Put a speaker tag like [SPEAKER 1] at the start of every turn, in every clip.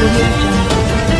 [SPEAKER 1] audio jungle.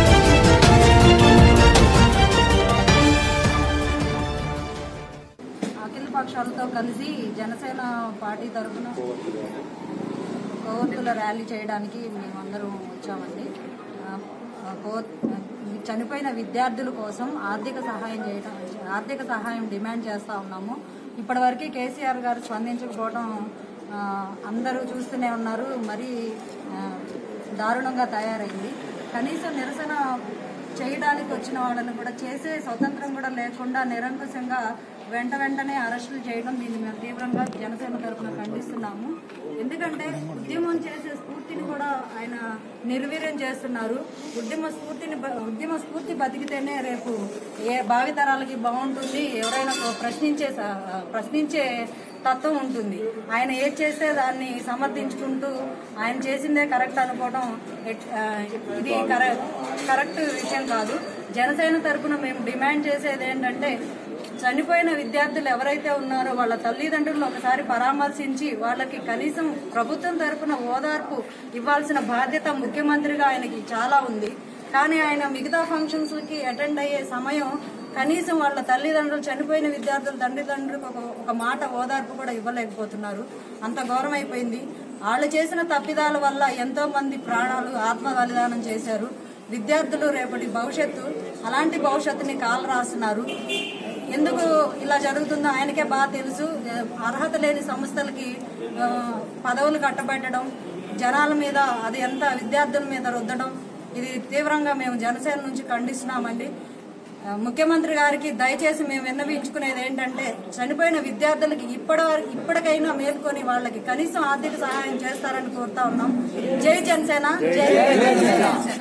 [SPEAKER 2] అఖిల పక్షాలతో కలిసి Janasena party తరఫున కోవర్తుల rally చేయడానికి మేమందరం వచ్చామండి ఆ, ఆ, కోవర్- చనిపోయిన విద్యార్థుల కోసం ఆర్థిక సహాయం చేయడం ఆర్థిక సహాయం డిమాండ్ చేస్తూ ఉన్నాము ఇప్పటివరకు కేసీఆర్ గారు స్పందించకపోవడం ఆ, అందరూ చూస్తూనే ఉన్నారు మరీ ఆ, దారుణంగా తయారైంది కనీసం నిరసన చేయడానికి వచ్చిన వాళ్ళని కూడా చేసే స్వతంత్రం కూడా లేకుండా నిరంకుశంగా వెంట వెంటనే అరెస్టులు చేయడం దీన్ని మేము తీవ్రంగా జనసేన తరఫున ఖండిస్తున్నాము ఎందుకంటే ఉద్యమం చేసే స్ఫూర్తిని కూడా ఆయన నిర్వీర్యం చేస్తున్నారు ఉద్యమ స్ఫూర్తిని బ- ఉద్యమ స్ఫూర్తి బతికితేనే రేపు ఏ భావితరాలకి బాగుంటుంది ఎవరైనా ఒక ప్రశ్నించే స- ప్రశ్నించే తత్వం ఉంటుంది ఆయన ఏది చేస్తే దాన్ని సమర్థించుకుంటూ ఆయన చేసిందే కరెక్ట్ అనుకోవడం ఎట్- ఆ, ఇది కరె- కరెక్ట్ విషయం కాదు జనసేన తరపున మేము డిమాండ్ చేసేది ఏంటంటే చనిపోయిన విద్యార్థులు ఎవరైతే ఉన్నారో వాళ్ళ తల్లిదండ్రులను ఒకసారి పరామర్శించి వాళ్ళకి కనీసం ప్రభుత్వం తరపున ఓదార్పు ఇవ్వాల్సిన బాధ్యత ముఖ్యమంత్రిగా ఆయనకి చాలా ఉంది కానీ ఆయన మిగతా ఫంక్షన్స్ కి అటెండ్ అయ్యే సమయం కనీసం వాళ్ళ తల్లిదండ్రులు చనిపోయిన విద్యార్థుల తల్లిదండ్రులకు ఒక ఒక మాట ఓదార్పు కూడా ఇవ్వలేకపోతున్నారు అంత ఘోరం అయిపోయింది వాళ్ళు చేసిన తప్పిదాల వల్ల ఎంతో మంది ప్రాణాలు ఆత్మ బలిదానం చేశారు విద్యార్థులు రేపటి భవిష్యత్తు అలాంటి భవిష్యత్తుని కాలు రాస్తున్నారు ఎందుకు ఇలా జరుగుతుందో ఆయనకే బాగా తెలుసు అర్హత లేని సంస్థలకి ఆ, పదవులు కట్టబెట్టడం జనాల మీద అది ఎంత విద్యార్థుల మీద రుద్దడం ఇది తీవ్రంగా మేము జనసేన నుంచి ఖండిస్తున్నామండి ఆ, ముఖ్యమంత్రి గారికి దయచేసి మేము విన్నవించుకునేది ఏంటంటే చనిపోయిన విద్యార్థులకి ఇప్పటి ఇప్పటికైనా మేల్కొని వాళ్ళకి కనీసం ఆర్థిక సహాయం చేస్తారని కోరుతా ఉన్నాం జై జనసేన జై జనసేన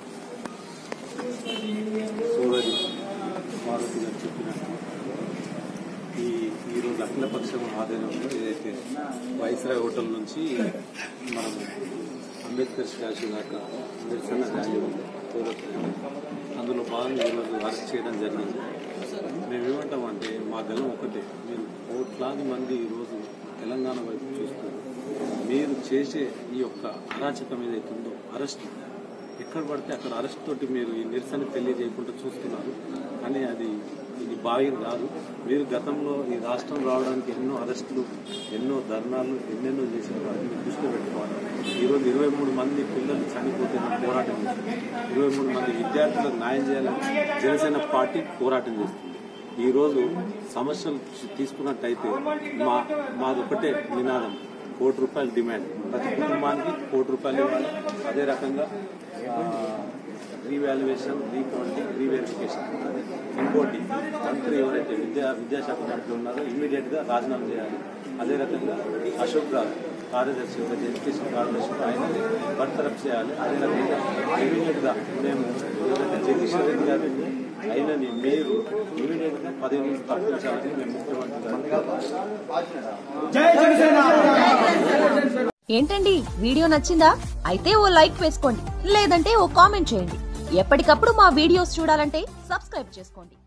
[SPEAKER 3] సోదరి మారుతి గారు చెప్పినట్టు ఈ ఈరోజు అఖిలపక్షం ఆధ్వర్యంలో ఏదైతే వైస్రాయ్ హోటల్ నుంచి మనం అంబేద్కర్ స్టాచ్యూ దాకా నిరసన ర్యాలీ ఉంది కోరట్ ర్యాలీ. అందులో భాగంగా ఈరోజు అరెస్ట్ చేయడం జరిగింది మేము ఏమంటామంటే మా గలం ఒకటే మీరు కోట్లాది మంది ఈరోజు తెలంగాణ వైపు చూస్తున్నారు మీరు చేసే ఈ యొక్క అరాచకం ఏదైతే ఉందో అరెస్ట్ ఎక్కడ పడితే అక్కడ అరెస్ట్ తోటి మీరు ఈ నిరసన తెలియజేయకుండా చూస్తున్నారు కానీ అది ఇది బాగా కాదు మీరు గతంలో ఈ రాష్ట్రం రావడానికి ఎన్నో అరెస్టులు ఎన్నో ధర్నాలు ఎన్నెన్నో చేశారు అది మీరు దృష్టిలో పెట్టుకోవాలి ఈరోజు ఇరవై మూడు మంది పిల్లలు చనిపోతే మనం పోరాటం చేస్తుంది ఇరవై మూడు మంది విద్యార్థులకు న్యాయం చేయాలని జనసేన పార్టీ పోరాటం చేస్తుంది ఈరోజు సమస్యలు తీసుకున్నట్టయితే మా మాదొకటే నినాదం కోటి రూపాయల డిమాండ్ ప్రతి కుటుంబానికి కోటి రూపాయలు ఇవ్వాలి అదే రకంగా రీవాల్యుయేషన్ రీకౌంటింగ్ రీవెరిఫికేషన్ ఇంకోటి మంత్రి ఎవరైతే విద్యా విద్యాశాఖ మంత్రి ఉన్నారో ఇమీడియట్ గా రాజీనామా చేయాలి అదే రకంగా అశోక్ రావు కార్యదర్శి ఎవరైతే ఎడ్యుకేషన్ కార్యదర్శి ఆయన బర్తరఫ్ చేయాలి అదే రకంగా ఇమీడియట్ గా మేము ఎవరైతే జగదీశ్వర్ రెడ్డి గారు అయినని మీరు ఇమీడియట్ గా పదవి నుంచి తప్పించాలని మేము ముఖ్యమంత్రి గారు
[SPEAKER 4] ఏంటండి వీడియో నచ్చిందా అయితే ఓ లైక్ వేసుకోండి లేదంటే ఓ కామెంట్ చేయండి ఎప్పటికప్పుడు మా వీడియోస్ చూడాలంటే సబ్స్క్రైబ్ చేసుకోండి